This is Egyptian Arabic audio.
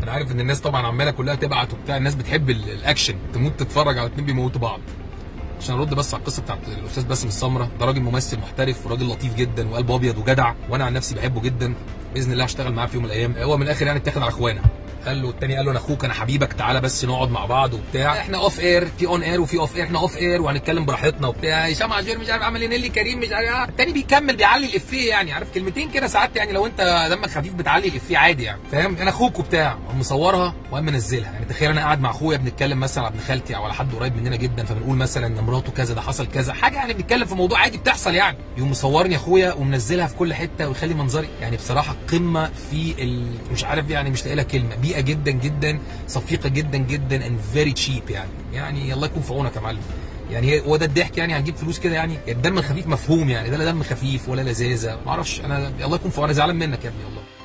انا عارف ان الناس طبعا عماله كلها تبعت وبتاع الناس بتحب ال- الاكشن تموت تتفرج على اتنين بيموتوا بعض عشان ارد بس على القصه بتاعت الاستاذ باسم السمره ده راجل ممثل محترف وراجل لطيف جدا وقلب ابيض وجدع وانا عن نفسي بحبه جدا باذن الله هشتغل معاه في يوم من الايام هو من الاخر يعني اتاخد على اخوانا قال له التاني قال له انا اخوك انا حبيبك تعالى بس نقعد مع بعض وبتاع احنا اوف اير في اون اير وفي اوف اير احنا اوف اير وهنتكلم براحتنا وبتاع هشام عاشور مش عارف عمل ايه نيلي كريم مش عارف آه. التاني بيكمل بيعلي الافيه يعني عارف كلمتين كده ساعات يعني لو انت دمك خفيف بتعلي الافيه عادي يعني فاهم انا اخوك وبتاع قام مصورها وقام منزلها يعني تخيل انا قاعد مع اخويا بنتكلم مثلا على ابن خالتي او على حد قريب مننا جدا فبنقول مثلا ان مراته كذا ده حصل كذا حاجه يعني بنتكلم في موضوع عادي بتحصل يعني يقوم مصورني اخويا ومنزلها في كل حته ويخلي منظري يعني بصراحه قمه في ال... مش عارف يعني مش لاقي لها كلمه بيئه جدا جدا صفيقه جدا جدا and very cheap يعني يعني الله يكون في عونك يا معلم يعني هي- هو ده الضحك يعني هنجيب فلوس كده يعني الدم الخفيف مفهوم يعني ده لا دم خفيف ولا لذاذه ما اعرفش انا الله يكون في عونك زعلان منك يا ابني والله